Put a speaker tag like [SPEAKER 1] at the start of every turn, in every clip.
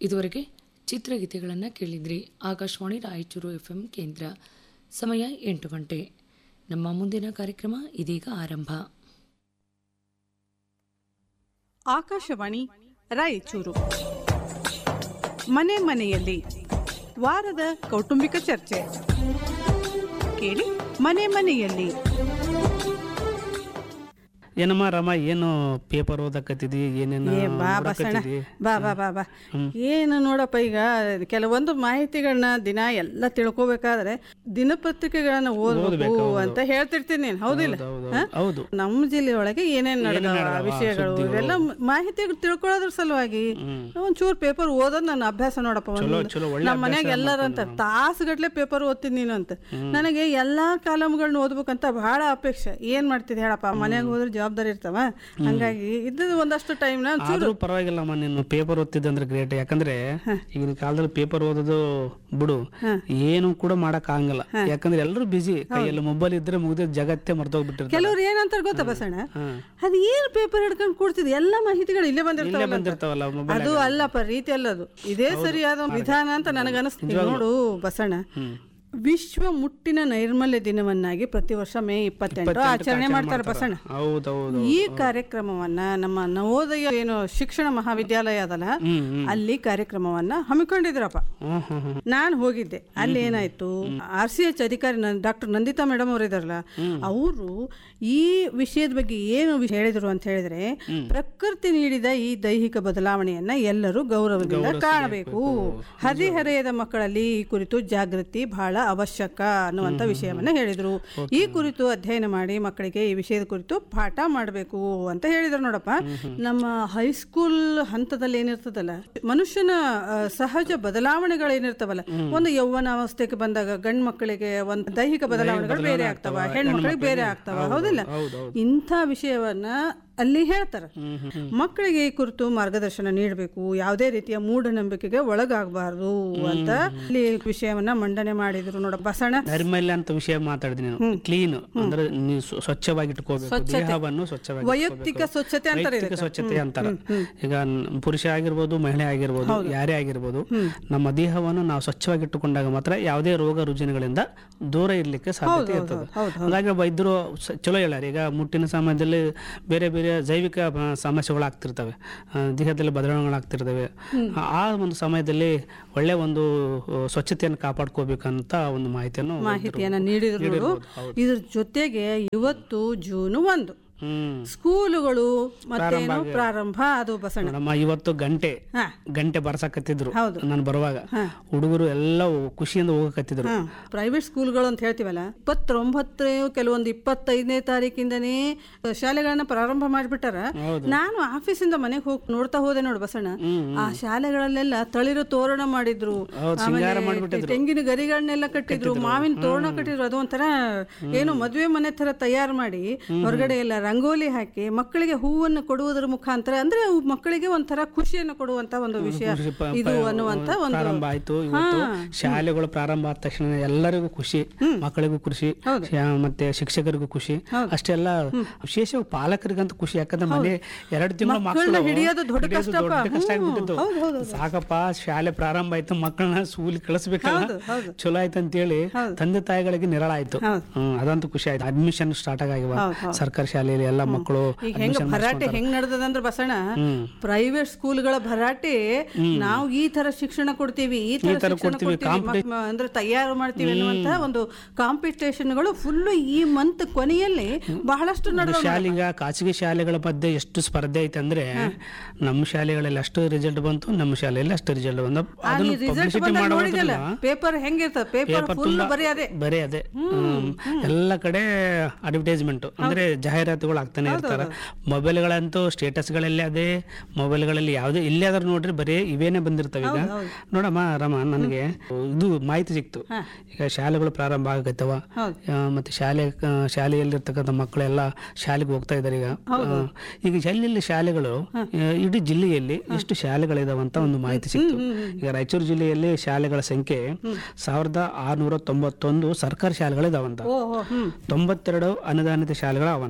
[SPEAKER 1] ಇದುವರೆಗೆ ಚಿತ್ರಗೀತೆಗಳನ್ನು ಕೇಳಿದ್ರಿ ಆಕಾಶವಾಣಿ ರಾಯಚೂರು ಎಫ್ ಎಂ ಕೇಂದ್ರ ಸಮಯ ಎಂಟು ಗಂಟೆ ನಮ್ಮ ಮುಂದಿನ ಕಾರ್ಯಕ್ರಮ ಇದೀಗ ಆರಂಭ
[SPEAKER 2] ಆಕಾಶವಾಣಿ ರಾಯಚೂರು ಮನೆ ಮನೆಯಲ್ಲಿ ವಾರದ ಕೌಟುಂಬಿಕ ಚರ್ಚೆ ಕೇಳಿ ಮನೆ ಮನೆಯಲ್ಲಿ
[SPEAKER 3] ಏನಮ್ಮ ರಾಮ ಏನು ಪೇಪರ್ ಓದಕತ್ತಿದಿ ಏನೇನು
[SPEAKER 2] ಏ ಬಾ ಬಸಣ್ಣ
[SPEAKER 3] ನೋಡಕತ್ತಿದಿ?
[SPEAKER 2] ಬಾ ಬಾ ಬಾ ಬಾ ಏನು ನೋಡಪ್ಪ ಈಗ ಕೆಲವೊಂದು ಮಾಹಿತಿಗಳನ್ನ ದಿನ ಎಲ್ಲ ತಿಳ್ಕೊಬೇಕಾದ್ರೆ ದಿನಪತ್ರಿಕೆಗಳನ್ನ ಓದಬೇಕು ಅಂತ ಹೇಳ್ತಿರ್ತೀನಿ ನೀನು ಹೌದಿಲ್ಲ
[SPEAKER 3] ಹೌದು,
[SPEAKER 2] ಹಾ?
[SPEAKER 3] ಹೌದು
[SPEAKER 2] ನಮ್ಮ ಜಿಲ್ಲೆಯೊಳಗೆ ಏನೇನ್ ನಡೆದವ
[SPEAKER 3] ನಡೆದವ,
[SPEAKER 2] ವಿಷಯಗಳು
[SPEAKER 3] ಸುದ್ದಿಗಳು.
[SPEAKER 2] ಇವೆಲ್ಲ ಮಾಹಿತಿ ತಿಳ್ಕೊಳ್ಳೋದ್ರ ಸಲುವಾಗಿ ಒಂಚೂರು ಪೇಪರ್ ಓದೋದ್ ನನ್ನ ಅಭ್ಯಾಸ ನೋಡಪ್ಪ ಒಂದು.
[SPEAKER 3] ಚಲೋ, ಒಳ್ಳೆ
[SPEAKER 2] ನಮ್ಮ ಮನ್ಯಾಗ ಎಲ್ಲಾರು ಅಂತ ತಾಸುಗಟ್ಲೆ ಪೇಪರ್ ಓದ್ತೀನಿ ನೀನು ಅಂತ ನನಗೆ ಎಲ್ಲಾ ಕಾಲಮ್ಗಳನ್ನ ಓದ್ಬೇಕಂತ ಬಹಳ ಅಪೇಕ್ಷೆ ಏನ್ ಮಾಡ್ತಿದ್ದೆ ಹೇಳಪ್ಪ ಮನ್ಯಾಗ ಹೋದ್ರೆ ಜವಾಬ್ದಾರಿ ಇರ್ತಾವ ಹಂಗಾಗಿ ಇದ್ದದ್ದು ಒಂದಷ್ಟು ಟೈಮ್ ನಾ
[SPEAKER 3] ಆದ್ರೂ ಪರವಾಗಿಲ್ಲಮ್ಮ ನೀನು ಪೇಪರ್ ಓದ್ತಿದ್ದೆ ಅಂದ್ರೆ ಗ್ರೇಟ್ ಯಾಕಂದ್ರೆ ಈಗಿನ ಕಾಲದಲ್ಲಿ ಪೇಪರ್ ಓದೋದು ಬಿಡು ಏನು ಕೂಡ ಮಾಡಕ್ ಆಗಂಗಿಲ್ಲ ಯಾಕಂದ್ರೆ ಎಲ್ಲರೂ ಬಿಜಿ ಕೈಯಲ್ಲಿ ಮೊಬೈಲ್ ಇದ್ರೆ ಮುಗಿದ ಜಗತ್ತೇ ಮರ್ತೋಗ್ಬಿಟ್ಟಿರ್ತಾರೆ
[SPEAKER 2] ಕೆಲವ್ರು ಏನಂತಾರ ಗೊತ್ತಾ ಬಸಣ್ಣ ಅದ್ ಏನ್ ಪೇಪರ್ ಹಿಡ್ಕೊಂಡು ಕೂಡ್ತಿದ್ ಎಲ್ಲಾ ಮಾಹಿತಿಗಳು ಇಲ್ಲೇ ಬಂದಿರ್ತಾವಲ್ಲ ಅಂತ.
[SPEAKER 3] ಬಂದಿರ್ತಾವಲ್ಲ ಮೊಬೈಲ್
[SPEAKER 2] ಅದು ಅಲ್ಲಪ್ಪ ರೀತಿ ಅಲ್ಲದು ಇದೇ ಸರಿಯಾದ ವಿಧಾನ ಅಂತ ನನಗನ್ನಿಸ್ತೀನಿ ನೋಡು ಬಸಣ್ಣ ವಿಶ್ವ ಮುಟ್ಟಿನ ನೈರ್ಮಲ್ಯ ದಿನವನ್ನಾಗಿ ಪ್ರತಿ ವರ್ಷ ಮೇ ಇಪ್ಪತ್ತೆಂಟು ಆಚರಣೆ ಮಾಡ್ತಾರೆ ಬಸಣ್ಣ
[SPEAKER 3] ಹೌದೌದು
[SPEAKER 2] ಈ ಕಾರ್ಯಕ್ರಮವನ್ನ ನಮ್ಮ ನವೋದಯ ಏನು ಶಿಕ್ಷಣ ಮಹಾವಿದ್ಯಾಲಯ ಅದಲ್ಲ ಅಲ್ಲಿ ಕಾರ್ಯಕ್ರಮವನ್ನ ಹಮ್ಮಿಕೊಂಡಿದ್ರಪ್ಪ
[SPEAKER 3] ಹ್ಮ್ ಹ್ಮ್ ಹ್ಮ್
[SPEAKER 2] ನಾನು ಹೋಗಿದ್ದೆ ಅಲ್ಲಿ ಏನಾಯ್ತು ಆರ್ ಸಿ ಎಚ್ ಅಧಿಕಾರಿ ಡಾಕ್ಟರ್ ನಂದಿತಾ ಮೇಡಮ್ ಅವರು ಇದಾರಲ್ಲ ಅವರು ಈ ವಿಷಯದ ಬಗ್ಗೆ ಏನು ವಿಷಯ ಹೇಳಿದ್ರು ಅಂತ ಹೇಳಿದ್ರೆ ಪ್ರಕೃತಿ ನೀಡಿದ ಈ ದೈಹಿಕ ಬದಲಾವಣೆಯನ್ನ ಎಲ್ಲರೂ ಗೌರವದಿಂದ ಕಾಣಬೇಕು ಹದಿಹರೆಯದ ಮಕ್ಕಳಲ್ಲಿ ಈ ಕುರಿತು ಜಾಗೃತಿ ಬಹಳ ಅವಶ್ಯಕ ಅನ್ನುವಂತ ವಿಷಯವನ್ನ ಹೇಳಿದ್ರು ಈ ಕುರಿತು ಅಧ್ಯಯನ ಮಾಡಿ ಮಕ್ಕಳಿಗೆ ಈ ವಿಷಯದ ಕುರಿತು ಪಾಠ ಮಾಡಬೇಕು ಅಂತ ಹೇಳಿದ್ರು ನೋಡಪ್ಪ ನಮ್ಮ ಹೈಸ್ಕೂಲ್ ಹಂತದಲ್ಲಿ ಏನಿರ್ತದಲ್ಲ ಮನುಷ್ಯನ ಆ, ಸಹಜ ಬದಲಾವಣೆಗಳು ಏನಿರ್ತಾವಲ್ಲ ಒಂದು ಯೌವನಾವಸ್ಥೆಗೆ ಬಂದಾಗ ಗಂಡ್ ಮಕ್ಕಳಿಗೆ ಒಂದು ದೈಹಿಕ ಬದಲಾವಣೆಗಳು ಬೇರೆ ಆಗ್ತಾವ ಹೆಣ್ಮಕ್ಳಿಗೆ ಬೇರೆ ಆಗ್ತಾವ ಹೌದಿಲ್ಲ ಇಂಥ ವಿಷಯವನ್ನ ಅಲ್ಲಿ ಹೇಳ್ತಾರ ಮಕ್ಕಳಿಗೆ ಈ ಕುರಿತು ಮಾರ್ಗದರ್ಶನ ನೀಡಬೇಕು ಯಾವುದೇ ರೀತಿಯ ಮೂಢನಂಬಿಕೆಗೆ ಒಳಗಾಗಬಾರ್ದು ಅಂತ ಇಲ್ಲಿ ವಿಷಯವನ್ನ ಮಂಡನೆ ಮಾಡಿದ್ರು ನೋಡ ಬಸಣ್ಣ
[SPEAKER 3] ನೈರ್ಮಲ್ಯ ಅಂತ ವಿಷಯ ಮಾತಾಡಿದ್ನಿ ನಾನು ಕ್ಲೀನ್ ಅಂದ್ರೆ ನೀವು ಸ್ವ- ಸ್ವಚ್ಛವಾಗಿ ಇಟ್ಕೋಬೇಕು ದೇಹವನ್ನು ಸ್ವಚ್ಛವಾಗಿ
[SPEAKER 2] ವೈಯಕ್ತಿಕ ಸ್ವಚ್ಛತೆ ಅಂತಾರೆ
[SPEAKER 3] ವೈಯಕ್ತಿಕ ಸ್ವಚ್ಛತೆ ಅಂತಾರ ಈಗ ನ- ಪುರುಷ ಆಗಿರ್ಬೋದು ಮಹಿಳೆ ಆಗಿರ್ಬೋದು ಯಾರೇ ಆಗಿರ್ಬೋದು ನಮ್ಮ ದೇಹವನ್ನು ನಾವು ಸ್ವಚ್ಛವಾಗಿ ಇಟ್ಟುಕೊಂಡಾಗ ಮಾತ್ರ ಯಾವುದೇ ರೋಗ ರುಜಿನಗಳಿಂದ ದೂರ ಇರ್ಲಿಕ್ಕೆ ಸಾಧ್ಯತೆ ಇರ್ತದೆ ಹಾಗಾಗಿ ವೈದ್ಯರು ಸ- ಚಲೋ ಹೇಳ್ಯಾರ ಈಗ ಮುಟ್ಟಿನ ಸಮಯದಲ್ಲಿ ಬೇರೆ ಬೇರೆ ಜೈವಿಕ ಆ, ಸಮಸ್ಯೆಗಳು ಆಗ್ತಿರ್ತವೆ ಆ, ದೇಹದಲ್ಲಿ ಬದಲಾವಣೆಗಳಾಗ್ತಿರ್ತವೆ ಆ- ಆ ಒಂದು ಸಮಯದಲ್ಲಿ ಒಳ್ಳೆ ಒಂದು ಆ, ಸ್ವಚ್ಛತೆಯನ್ನು ಕಾಪಾಡ್ಕೋಬೇಕಂತ ಒಂದು ಮಾಹಿತಿಯನ್ನು
[SPEAKER 2] ಮಾಹಿತಿಯನ್ನ ನೀಡಿದ್ರು ನೋಡು ಇದ್ರ ಜೊತೆಗೆ ಇವತ್ತು ಜೂನ್ ಒಂದು
[SPEAKER 3] ಹ್ಮ್
[SPEAKER 2] ಸ್ಕೂಲುಗಳು ಮತ್ತೇನು ಪ್ರಾರಂಭ ಅದು ಬಸಣ್ಣ
[SPEAKER 3] ನಮ್ಮ ಇವತ್ತು ಗಂಟೆ
[SPEAKER 2] ಹಾ.
[SPEAKER 3] ಗಂಟೆ ಬರ್ಸಕತ್ತಿದ್ರು
[SPEAKER 2] ಹೌದು.
[SPEAKER 3] ನಾನು ಬರುವಾಗ ಹುಡುಗರು ಎಲ್ಲ ಖುಷಿಯಿಂದ ಹೋಗಕತ್ತಿದ್ರು
[SPEAKER 2] ಪ್ರೈವೇಟ್ ಸ್ಕೂಲ್ಗಳು ಅಂತ ಹೇಳ್ತೀವಲ್ಲ ಇಪ್ಪತ್ತೊಂಬತ್ತು ಕೆಲವೊಂದು ಇಪ್ಪತ್ತೈದನೇ ತಾರೀಕಿಂದನೇ ಶಾಲೆಗಳನ್ನ ಪ್ರಾರಂಭ ಮಾಡಿಬಿಟ್ಟಾರ ನಾನು ಆಫೀಸಿಂದ ಮನೆಗೆ ಹೋಗಿ ನೋಡ್ತಾ ಹೋದೆ ನೋಡು ಬಸಣ್ಣ ಆ ಶಾಲೆಗಳಲ್ಲೆಲ್ಲ ತಳಿರು ತೋರಣ ಮಾಡಿದ್ರು ಆಮೇಲೆ ತೆಂಗಿನ ಗರಿಗಳನ್ನೆಲ್ಲ ಕಟ್ಟಿದ್ರು ಮಾವಿನ ತೋರಣ ಕಟ್ಟಿದ್ರು ಅದು ಒಂಥರ ಏನು ಮದುವೆ ಮನೆ ತರ ತಯಾರು ಮಾಡಿ ಹೊರಗಡೆ ಎಲ್ಲ ರಂಗೋಲಿ ಹಾಕಿ ಮಕ್ಕಳಿಗೆ ಹೂವನ್ನು ಕೊಡುವುದರ ಮುಖಾಂತರ ಅಂದ್ರೆ ಅವು ಮಕ್ಕಳಿಗೆ ಒಂಥರ ಖುಷಿಯನ್ನು ಕೊಡುವಂತ ಒಂದು ವಿಷಯ ಇದು ಅನ್ನುವಂತ ಒಂದು
[SPEAKER 3] ಪ್ರಾರಂಭ ಆಯ್ತು ಇವತ್ತು ಶಾಲೆಗಳು ಪ್ರಾರಂಭ ಆದ ತಕ್ಷಣ ಎಲ್ಲರಿಗೂ ಖುಷಿ ಮಕ್ಕಳಿಗೂ ಖುಷಿ ಶಾ- ಮತ್ತೆ ಶಿಕ್ಷಕರಿಗೂ ಖುಷಿ ಅಷ್ಟೆಲ್ಲ ವಿಶೇಷವಾಗಿ ಪಾಲಕರಿಗಂತೂ ಖುಷಿ ಯಾಕಂದ್ರೆ ಮನೆ ಎರಡು ತಿಂಗಳು ಮಕ್ಕಳು
[SPEAKER 2] ಹಿಡಿಯೋದು ದೊಡ್ಡ
[SPEAKER 3] ಹಿಡಿಯೋದು
[SPEAKER 2] ಕಷ್ಟಪ್ಪ.
[SPEAKER 3] ದೊಡ್ಡ ಕಷ್ಟ
[SPEAKER 2] ಹ್ಮ್.
[SPEAKER 3] ಆಗ್ಬಿಟ್ಟಿತ್ತು
[SPEAKER 2] ಹೌದು, ಹೌದು,
[SPEAKER 3] ಸಾಕಪ್ಪ ಶಾಲೆ ಪ್ರಾರಂಭ ಆಯ್ತು ಮಕ್ಕಳನ್ನ ಸ್ಕೂಲ್ ಕಳಿಸ್ಬೇಕಲ್ಲ
[SPEAKER 2] ಹೌದು, ಹೌದು.
[SPEAKER 3] ಚಲೋ ಆಯ್ತು ಅಂತೇಳಿ ತಂದೆ ತಾಯಿಗಳಿಗೆ ನಿರಾಳಾಯ್ತು
[SPEAKER 2] ಹೌದು.
[SPEAKER 3] ಹ್ಮ್ ಅದಂತೂ ಖುಷಿ ಆಯ್ತು ಅಡ್ಮಿಷನ್ ಸ್ಟಾರ್ಟ್ ಆಗಿವ
[SPEAKER 2] ಹೌದು, ಹೌದು.
[SPEAKER 3] ಸರ್ಕಾರಿ ಶಾಲೆಯಲ್ಲಿ ಎಲ್ಲ ಮಕ್ಕಳು
[SPEAKER 2] ಈಗ ಹೆಂಗ ಭರಾಟೆ ಹೆಂಗ್ ನಡೆದದಂದ್ರ ಬಸಣ್ಣ ಪ್ರೈವೇಟ್ ಸ್ಕೂಲ್ಗಳ ಭರಾಟೆ ನಾವು ಈ ತರ ಶಿಕ್ಷಣ ಕೊಡ್ತೀವಿ ಈ ತರ ಶಿಕ್ಷಣ ಕೊಡ್ತೀವಿ ಮಕ್- ಮ- ಅಂದ್ರೆ ತಯಾರು ಮಾಡ್ತೀವಿ ಅನ್ನುವಂತ ಒಂದು ಕಾಂಪಿಟೇಷನ್ಗಳು ಫುಲ್ ಈ ಮಂತ್ ಕೊನೆಯಲ್ಲಿ ಬಹಳಷ್ಟು ನಡೆದ
[SPEAKER 3] ಶಾಲೆಗ ಖಾಸಗಿ ಶಾಲೆಗಳ ಮಧ್ಯೆ ಎಷ್ಟು ಸ್ಪರ್ಧೆ ಐತೆ ಅಂದ್ರೆ ನಮ್ಮ ಶಾಲೆಗಳಲ್ಲಿ ಅಷ್ಟು ರಿಸಲ್ಟ್ ಬಂತು ನಮ್ಮ ಶಾಲೆಯಲ್ಲಿ ಅಷ್ಟು ರಿಸಲ್ಟ್ ಬಂದ ಅದನ್ನು
[SPEAKER 2] ರಿಸಲ್ಟ್
[SPEAKER 3] ಪಬ್ಲಿಸಿಟಿ
[SPEAKER 2] ಬಂದಾಗ ನೋಡಿದಲ್ಲ
[SPEAKER 3] ಮಾಡೋದಿಲ್ಲ
[SPEAKER 2] ಪೇಪರ್ ಹೆಂಗಿರ್ತದ ಪೇಪರ್ ಫುಲ್ ಬರೀ ಅದೇ
[SPEAKER 3] ಬರೀ ಅದೇ ಹ್ಮ್. ಎಲ್ಲ ಕಡೆ ಅಡ್ವರ್ಟೈಸ್ಮೆಂಟ್ ಅಂದ್ರೆ ಜಾಹೀರಾತುಗಳು ಆಗ್ತಾನೆ ಇರ್ತಾರೆ ಮೊಬೈಲ್ಗಳಂತೂ ಸ್ಟೇಟಸ್ಗಳಲ್ಲಿ ಅದೇ ಮೊಬೈಲ್ಗಳಲ್ಲಿ ಯಾವುದೇ ಇಲ್ಲೇ ಆದ್ರೂ ನೋಡ್ರಿ ಬರೀ ಇವೇನೆ ಬಂದಿರ್ತವೆ ಈಗ ನೋಡಮ್ಮ ರಾಮ ನನಗೆ ಇದು ಮಾಹಿತಿ ಸಿಕ್ತು ಈಗ ಶಾಲೆಗಳು ಪ್ರಾರಂಭ ಆಗತ್ತವ
[SPEAKER 2] ಹೌದು.
[SPEAKER 3] ಮತ್ತೆ ಶಾಲೆ ಆ, ಶಾಲೆಯಲ್ಲಿರ್ತಕ್ಕಂಥ ಮಕ್ಕಳೆಲ್ಲ ಶಾಲೆಗೆ ಹೋಗ್ತಾ ಇದ್ದಾರೆ ಈಗ ಆ, ಈಗ ಎಲ್ಲೆಲ್ಲಿ ಶಾಲೆಗಳು ಆ, ಇಡೀ ಜಿಲ್ಲೆಯಲ್ಲಿ ಎಷ್ಟು ಶಾಲೆಗಳಿದಾವಂತ ಒಂದು ಮಾಹಿತಿ ಸಿಕ್ತು ಈಗ ರಾಯಚೂರು ಜಿಲ್ಲೆಯಲ್ಲಿ ಶಾಲೆಗಳ ಸಂಖ್ಯೆ ಸಾವಿರದ ಆರ್ನೂರ ತೊಂಬತ್ತೊಂದು ಸರ್ಕಾರಿ ಶಾಲೆಗಳಿದಾವಂತ
[SPEAKER 2] ಓಹೋ ಹ್ಮ್
[SPEAKER 3] ತೊಂಬತ್ತೆರಡು ಅನುದಾನಿತ ಶಾಲೆಗಳು ಅವಂತ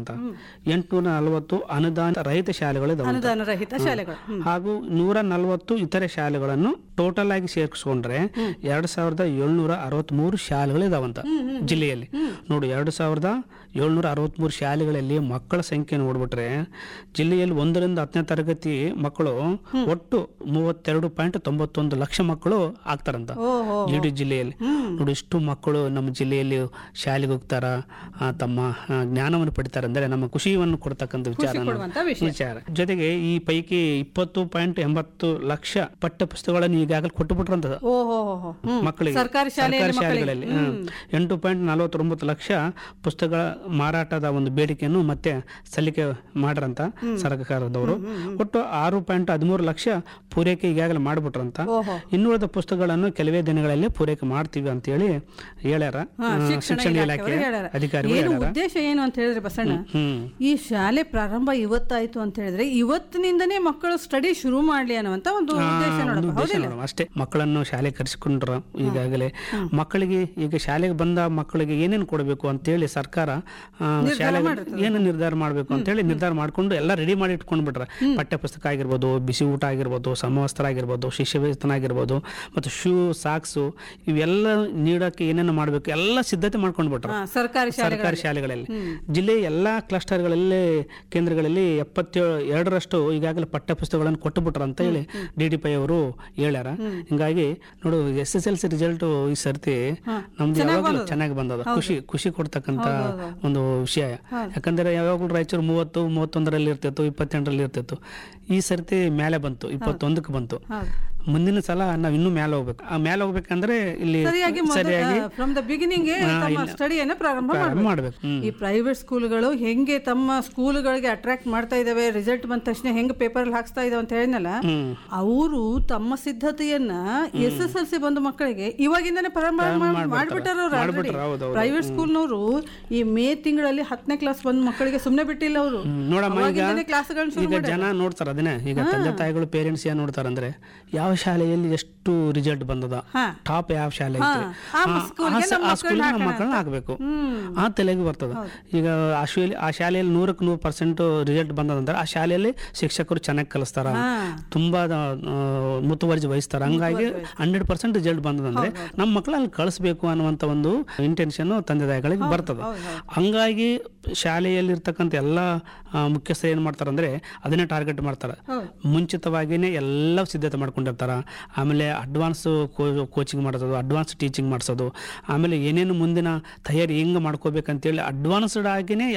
[SPEAKER 3] ಎಂಟುನೂರ ನಲವತ್ತು ಅನುದಾನ ರಹಿತ ಶಾಲೆಗಳಿದಾವೆ
[SPEAKER 2] ಅನುದಾನ ರಹಿತ ಶಾಲೆಗಳು ಹ್ಮ್.
[SPEAKER 3] ಹಾಗೂ ನೂರ ನಲವತ್ತು ಇತರೆ ಶಾಲೆಗಳನ್ನು ಟೋಟಲ್ ಆಗಿ ಸೇರಿಸ್ಕೊಂಡ್ರೆ ಎರಡ್ ಸಾವಿರದ ಏಳ್ನೂರ ಅರವತ್ಮೂರು ಶಾಲೆಗಳು ಇದಾವಂತ ಜಿಲ್ಲೆಯಲ್ಲಿ ನೋಡು ಎರಡು ಸಾವಿರದ ಏಳ್ನೂರ ಅರವತ್ಮೂರು ಶಾಲೆಗಳಲ್ಲಿ ಮಕ್ಕಳ ಸಂಖ್ಯೆ ನೋಡ್ಬಿಟ್ರೆ ಜಿಲ್ಲೆಯಲ್ಲಿ ಒಂದರಿಂದ ಹತ್ತನೇ ತರಗತಿ ಮಕ್ಕಳು ಒಟ್ಟು ಮೂವತ್ತೆರಡು ಪಾಯಿಂಟ್ ತೊಂಬತ್ತೊಂದು ಲಕ್ಷ ಮಕ್ಕಳು ಆಗ್ತಾರಂತ
[SPEAKER 2] ಓಹೋ
[SPEAKER 3] ಇಡೀ ಜಿಲ್ಲೆಯಲ್ಲಿ ನೋಡಿ ಇಷ್ಟು ಮಕ್ಕಳು ನಮ್ಮ ಜಿಲ್ಲೆಯಲ್ಲಿ ಶಾಲೆಗೆ ಹೋಗ್ತಾರ ಆ, ತಮ್ಮ ಆ, ಜ್ಞಾನವನ್ನು ಪಡಿತಾರೆ ಅಂದ್ರೆ ನಮ್ಮ ಖುಷಿಯನ್ನು ಕೊಡ್ತಕ್ಕಂಥ ವಿಚಾರ
[SPEAKER 2] ಕೊಡುವಂತ ವಿಷಯ
[SPEAKER 3] ವಿಚಾರ ಜೊತೆಗೆ ಈ ಪೈಕಿ ಇಪ್ಪತ್ತು ಪಾಯಿಂಟ್ ಎಂಬತ್ತು ಲಕ್ಷ ಪಠ್ಯ ಪುಸ್ತಕಗಳನ್ನು ಈಗಾಗಲೇ ಕೊಟ್ಟು ಬಿಟ್ರಂತ
[SPEAKER 2] ಓಹೋ ಹ್ಮ್
[SPEAKER 3] ಮಕ್ಕಳಿಗೆ
[SPEAKER 2] ಸರ್ಕಾರಿ
[SPEAKER 3] ಸರ್ಕಾರಿ
[SPEAKER 2] ಶಾಲೆಯಲ್ಲಿ
[SPEAKER 3] ಶಾಲೆಗಳಲ್ಲಿ ಹ್ಮ್. ಎಂಟು ಪಾಯಿಂಟ್ ನಲವತ್ತೊಂಬತ್ತು ಲಕ್ಷ ಪುಸ್ತಕಗಳ ಮಾರಾಟದ ಒಂದು ಬೇಡಿಕೆಯನ್ನು ಮತ್ತೆ ಸಲ್ಲಿಕೆ ಮಾಡ್ರಂತ ಸರ್ಕಾರದವರು ಒಟ್ಟು ಆರು ಪಾಯಿಂಟ್ ಹದಿಮೂರು ಲಕ್ಷ ಪೂರೈಕೆ ಈಗಾಗಲೇ ಮಾಡ್ಬಿಟ್ರಂತ
[SPEAKER 2] ಓಹೋ
[SPEAKER 3] ಇನ್ನುಳಿದ ಪುಸ್ತಕಗಳನ್ನು ಕೆಲವೇ ದಿನಗಳಲ್ಲಿ ಪೂರೈಕೆ ಮಾಡ್ತೀವಿ ಅಂತೇಳಿ ಹೇಳ್ಯಾರ
[SPEAKER 2] ಹಾ,
[SPEAKER 3] ಹ್ಮ್,
[SPEAKER 2] ಶಿಕ್ಷಣ
[SPEAKER 3] ಶಿಕ್ಷಣ
[SPEAKER 2] ಇಲಾಖೆಯವರು
[SPEAKER 3] ಇಲಾಖೆ
[SPEAKER 2] ಹೇಳ್ಯಾರ.
[SPEAKER 3] ಅಧಿಕಾರಿಗಳು
[SPEAKER 2] ಏನು
[SPEAKER 3] ಹೇಳ್ಯಾರ
[SPEAKER 2] ಉದ್ದೇಶ ಏನು ಅಂತ ಹೇಳಿದ್ರೆ ಬಸಣ್ಣ
[SPEAKER 3] ಹ್ಮ್
[SPEAKER 2] ಈ ಶಾಲೆ ಪ್ರಾರಂಭ ಇವತ್ತಾಯ್ತು ಅಂತ ಹೇಳಿದ್ರೆ ಇವತ್ತಿನಿಂದನೇ ಮಕ್ಕಳು ಸ್ಟಡಿ ಶುರು ಮಾಡ್ಲಿ ಅನ್ನುವಂತ ಒಂದು ಉದ್ದೇಶ
[SPEAKER 3] ಒಂದು
[SPEAKER 2] ನೋಡಪ್ಪ
[SPEAKER 3] ಉದ್ದೇಶ
[SPEAKER 2] ಹೌದಿಲ್ಲ
[SPEAKER 3] ನೋಡು, ಅಷ್ಟೇ ಮಕ್ಕಳನ್ನು ಶಾಲೆ ಕರೆಸಿಕೊಂಡ್ರ ಈಗಾಗಲೇ ಮಕ್ಕಳಿಗೆ ಈಗ ಶಾಲೆಗೆ ಬಂದ ಮಕ್ಕಳಿಗೆ ಏನೇನು ಕೊಡಬೇಕು ಅಂತೇಳಿ ಸರ್ಕಾರ ಆ, ಶಾಲೆ ಏನು ನಿರ್ಧಾರ ಮಾಡಬೇಕು ಅಂತೇಳಿ ನಿರ್ಧಾರ ಮಾಡ್ಕೊಂಡು ಎಲ್ಲ ರೆಡಿ ಮಾಡಿ ಇಟ್ಕೊಂಡು ಬಿಟ್ರ ಪಠ್ಯ ಪುಸ್ತಕ ಆಗಿರ್ಬೋದು ಬಿಸಿ ಊಟ ಆಗಿರ್ಬೋದು ಸಮವಸ್ತ್ರ ಆಗಿರ್ಬೋದು ಶಿಷ್ಯ ವೇತನ ಆಗಿರ್ಬೋದು ಮತ್ತು ಶೂ ಸಾಕ್ಸು ಇವೆಲ್ಲ ನೀಡೋಕೆ ಏನೇನು ಮಾಡಬೇಕು ಎಲ್ಲ ಸಿದ್ಧತೆ ಮಾಡ್ಕೊಂಡು ಬಿಟ್ರ
[SPEAKER 2] ಹಾ, ಸರ್ಕಾರಿ ಶಾಲೆ
[SPEAKER 3] ಸರ್ಕಾರಿ ಶಾಲೆಗಳಲ್ಲಿ ಜಿಲ್ಲೆಯ ಎಲ್ಲ ಕ್ಲಸ್ಟರ್ಗಳಲ್ಲಿ ಕೇಂದ್ರಗಳಲ್ಲಿ ಎಪ್ಪತ್ತೇಳು ಎರಡರಷ್ಟು ಈಗಾಗಲೇ ಪಠ್ಯ ಪುಸ್ತಕಗಳನ್ನು ಕೊಟ್ಟು ಬಿಟ್ರು ಅಂತ ಹೇಳಿ ಡಿ ಡಿ ಪೈ ಅವರು ಹೇಳ್ಯಾರ ಹಿಂಗಾಗಿ ನೋಡು S S L C result ಈ ಸರ್ತಿ ನಮ್ದು ಯಾವಾಗಲೂ ಚೆನ್ನಾಗಿ ಬಂದದ ಖುಷಿ ಖುಷಿ ಕೊಡ್ತಕ್ಕಂತ ಒಂದು ವಿಷಯ ಯಾಕಂದ್ರೆ ಯಾವಾಗಲೂ ರಾಯಚೂರು ಮೂವತ್ತು ಮೂವತ್ತೊಂದರಲ್ಲಿ ಇರ್ತಿತ್ತು ಇಪ್ಪತ್ತೆಂಟರಲ್ಲಿ ಇರ್ತಿತ್ತು ಈ ಸರ್ತಿ ಮೇಲೆ ಬಂತು ಇಪ್ಪತ್ತೊಂದಕ್ಕೆ ಬಂತು
[SPEAKER 2] ಹೌದು.
[SPEAKER 3] ಮುಂದಿನ ಸಲ ನಾವು ಇನ್ನೂ ಮೇಲೆ ಹೋಗ್ಬೇಕು ಆ ಮೇಲೆ ಹೋಗ್ಬೇಕಂದ್ರೆ ಇಲ್ಲಿ
[SPEAKER 2] ಸರಿಯಾಗಿ
[SPEAKER 3] ಸರಿಯಾಗಿ
[SPEAKER 2] ಫ್ರಮ್ ದ ಬಿಗಿನಿಂಗ್ ತಮ್ಮ ಸ್ಟಡಿಯನ್ನು ಪ್ರಾರಂಭ
[SPEAKER 3] ಪ್ರಾರಂಭ
[SPEAKER 2] ಮಾಡ್ಬೇಕು
[SPEAKER 3] ಮಾಡ್ಬೇಕು ಹ್ಮ್
[SPEAKER 2] ಈ ಪ್ರೈವೇಟ್ ಸ್ಕೂಲ್ಗಳು ಹೆಂಗೆ ತಮ್ಮ ಸ್ಕೂಲ್ಗಳಿಗೆ ಅಟ್ರಾಕ್ಟ್ ಮಾಡ್ತಾ ಇದಾವೆ ರಿಸಲ್ಟ್ ಬಂದ ತಕ್ಷಣ ಹೆಂಗೆ ಪೇಪರ್ ಹಾಕ್ಸ್ತಾ ಇದಾವೆ ಅಂತ ಹೇಳಿದ್ನಲ್ಲ
[SPEAKER 3] ಹ್ಮ್
[SPEAKER 2] ಅವರು ತಮ್ಮ ಸಿದ್ಧತೆಯನ್ನ ಎಸ್ ಎಸ್ ಎಲ್ ಸಿ ಬಂದ ಮಕ್ಕಳಿಗೆ ಇವಾಗಿಂದಾನೆ ಪ್ರಾರಂಭ ಮಾಡ್ಬಿಟ್ಟಾರ
[SPEAKER 3] ಮಾಡ್ಬಿಟ್ರು, ಹೌದು, ಹೌದು.
[SPEAKER 2] ಪ್ರೈವೇಟ್ ಸ್ಕೂಲ್ನವರು ಈ ಮೇ ತಿಂಗಳಲ್ಲಿ ಹತ್ತನೇ ಕ್ಲಾಸ್ ಬಂದ ಮಕ್ಕಳಿಗೆ ಸುಮ್ಮನೆ ಬಿಟ್ಟಿಲ್ಲ ಅವರು
[SPEAKER 3] ನೋಡಮ್ಮ ಈಗ
[SPEAKER 2] ಕ್ಲಾಸ್ಗಳನ್ನ ಶುರು
[SPEAKER 3] ಈಗ ಜನ ನೋಡ್ತಾರ ಅದನ್ನೇ ಈಗ ತಂದೆ ತಾಯಿಗಳು ಪೇರೆಂಟ್ಸ್ ಏನ್ ನೋಡ್ತಾರ ಅಂದ್ರೆ ಯಾವ ಶಾಲೆಯಲ್ಲಿ ಎಷ್ಟು ರಿಸಲ್ಟ್ ಬಂದದ
[SPEAKER 2] ಹಾ.
[SPEAKER 3] ಟಾಪ್ ಯಾವ ಶಾಲೆ ಐತೆ
[SPEAKER 2] ಆ
[SPEAKER 3] ಆ-
[SPEAKER 2] ಸ್ಕೂಲ್ಗೆ
[SPEAKER 3] ಆ ಸ-
[SPEAKER 2] ನಮ್ಮ
[SPEAKER 3] ಆ ಸ್ಕೂಲ್ಗೆ ನಮ್ಮ ಮಕ್ಕಳನ್ನ ಹಾಕ್ಬೇಕು ಆ ತಲೆಗೆ ಬರ್ತದ ಈಗ ಆ ಶಾಲೆ ಆ ಶಾಲೆಯಲ್ಲಿ ನೂರಕ್ಕೆ ನೂರು ಪರ್ಸೆಂಟ್ ರಿಸಲ್ಟ್ ಬಂದದಂದ್ರೆ ಆ ಶಾಲೆಯಲ್ಲಿ ಶಿಕ್ಷಕರು ಚೆನ್ನಾಗಿ ಕಲಿಸ್ತಾರ ತುಂಬಾ ಆ, ಮುತುವರ್ಜಿ ವಹಿಸ್ತಾರ ಹಂಗಾಗಿ ಹಂಡ್ರೆಡ್ ಪರ್ಸೆಂಟ್ ರಿಸಲ್ಟ್ ಬಂದದಂದ್ರೆ ನಮ್ಮ ಮಕ್ಕಳು ಅಲ್ಲಿ ಕಳಿಸ್ಬೇಕು ಅನ್ನುವಂತ ಒಂದು ಇಂಟೆನ್ಷನ್ ತಂದೆ ತಾಯಿಗಳಿಗೆ ಬರ್ತದ ಹಂಗಾಗಿ ಶಾಲೆಯಲ್ಲಿರ್ತಕ್ಕಂಥ ಎಲ್ಲ ಆ, ಮುಖ್ಯಸ್ಥರು ಏನು ಮಾಡ್ತಾರೆ ಅಂದ್ರೆ ಅದನ್ನೇ ಟಾರ್ಗೆಟ್ ಮಾಡ್ತಾರೆ ಮುಂಚಿತವಾಗಿನೇ ಎಲ್ಲ ಸಿದ್ಧತೆ ಮಾಡ್ಕೊಂಡಿರ್ತಾರ ಆಮೇಲೆ ಅಡ್ವಾನ್ಸ್ ಕೋಚಿಂಗ್ ಮಾಡಿಸೋದು ಅಡ್ವಾನ್ಸ್ ಟೀಚಿಂಗ್ ಮಾಡಿಸೋದು ಆಮೇಲೆ ಏನೇನು ಮುಂದಿನ ತಯಾರಿ ಹೆಂಗೆ ಮಾಡ್ಕೋಬೇಕಂತೇಳಿ ಅಡ್ವಾನ್ಸ್ಡ್ ಆಗಿನೇ